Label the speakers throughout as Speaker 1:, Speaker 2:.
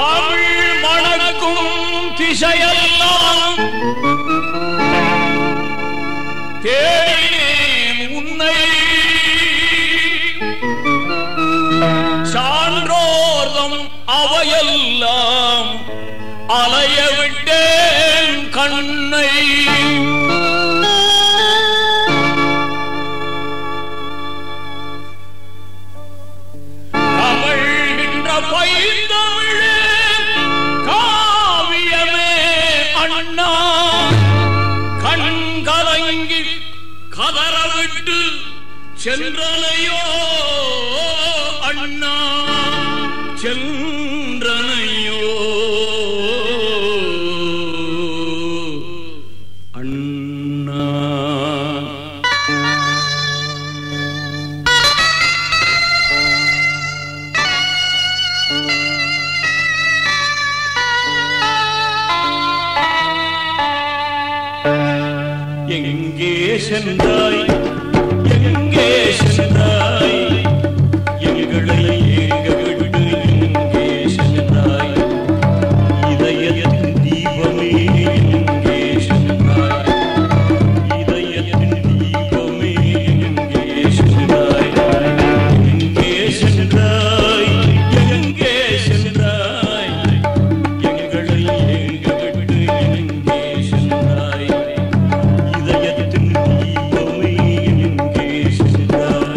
Speaker 1: தமிழ் மணக்கும் திசையெல்லாம் தேடினேன் உன்னை சான்றோர்தம் அவையெல்லாம் அலைய விட்டேன் கண்ணை தமிழ்கின்ற பைந்தமிழே காவியமே அண்ணா கண் கலங்கி கதறவிட்டு சென்றனையோ அண்ணா சென்றனையோ அண்ணா எங்கே சென்றாய் எங்கே சென்றாய் எங்களை ஏங்க விட்டு எங்கே சென்றாய் இதயத்தின் தீபமே எங்கே சென்றாய் இதயத்தின் தீபமே எங்கே சென்றாய் எங்கே சென்றாய் எங்கே சென்றாய் எங்களை ஏங்க விட்டு எங்கே சென்றாய் இதயத்தின் தீபமே எங்கே சென்றாய்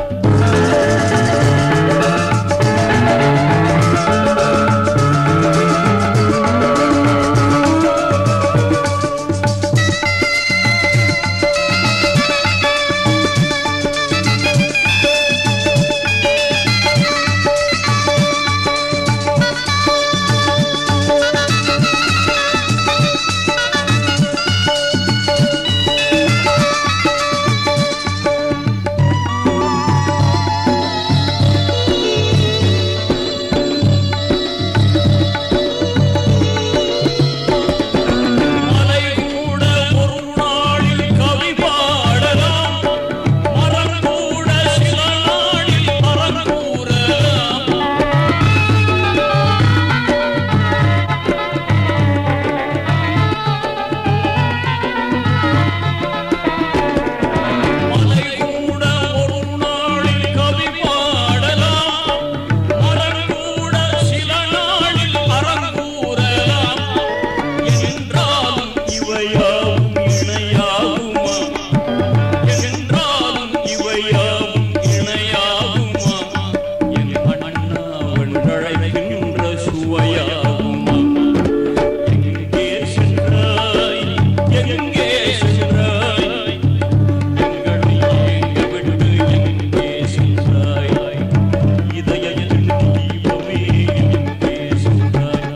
Speaker 1: மலை கூட ஒரு நாளில் கவி பாடலாம் மரம் கூட சில நாளில் மரம் கூறலாம் மலை கூட ஒரு நாளில் கவி பாடலாம் மரம் கூட சில நாளில் மரம் கூறலாம் என்றாலும் இவையாவும் இணையாகுமா என்றாலும் இவையாவும் இணையாகுமா என் அண்ணாவன் அழைக்கின்ற சுவையாகுமா எங்கே சென்றாய் எங்கே சென்றாய் எங்களை ஏங்க விட்டு எங்கே சென்றாய் இதயத்தின் தீபமே எங்கே சென்றாய்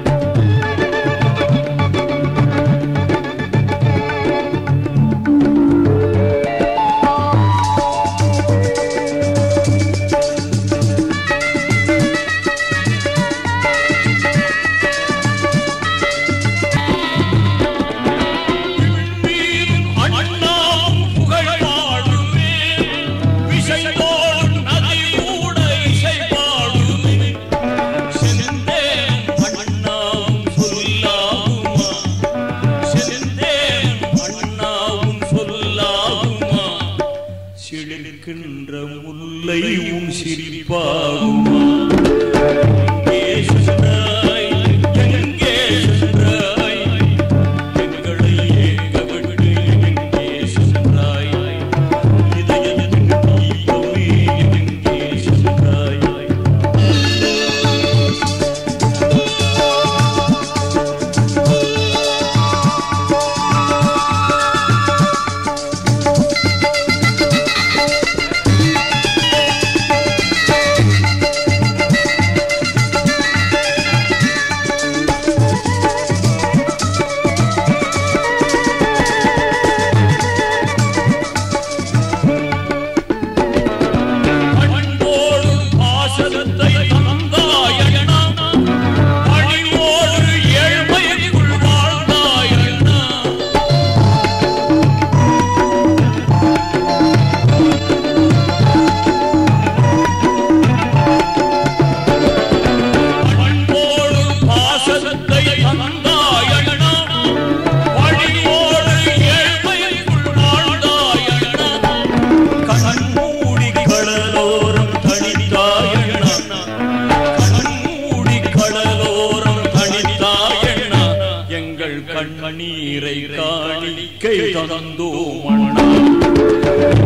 Speaker 1: மீதும் அண்ணாவும் புகழ் பாடுவேன் விசைபோல் நதி கூட இசை பாடுவேன் செந்தேன் அண்ணாவும் சொல்லாகுமா செந்தேன் அண்ணாவும் சொல்லாகுமா சிலிர்க்கின்ற முல்லையும் சிரிப்பாகுமா எங்கே சென்றாய் எங்கே சென்றாய் எங்களை ஏங்க விட்டு எங்கே சென்றாய் இதயத்தின் தீபமே எங்கே சென்றாய்
Speaker 2: Thank
Speaker 1: கண்ணீரை காணிக்கை தந்தோம் அண்ணா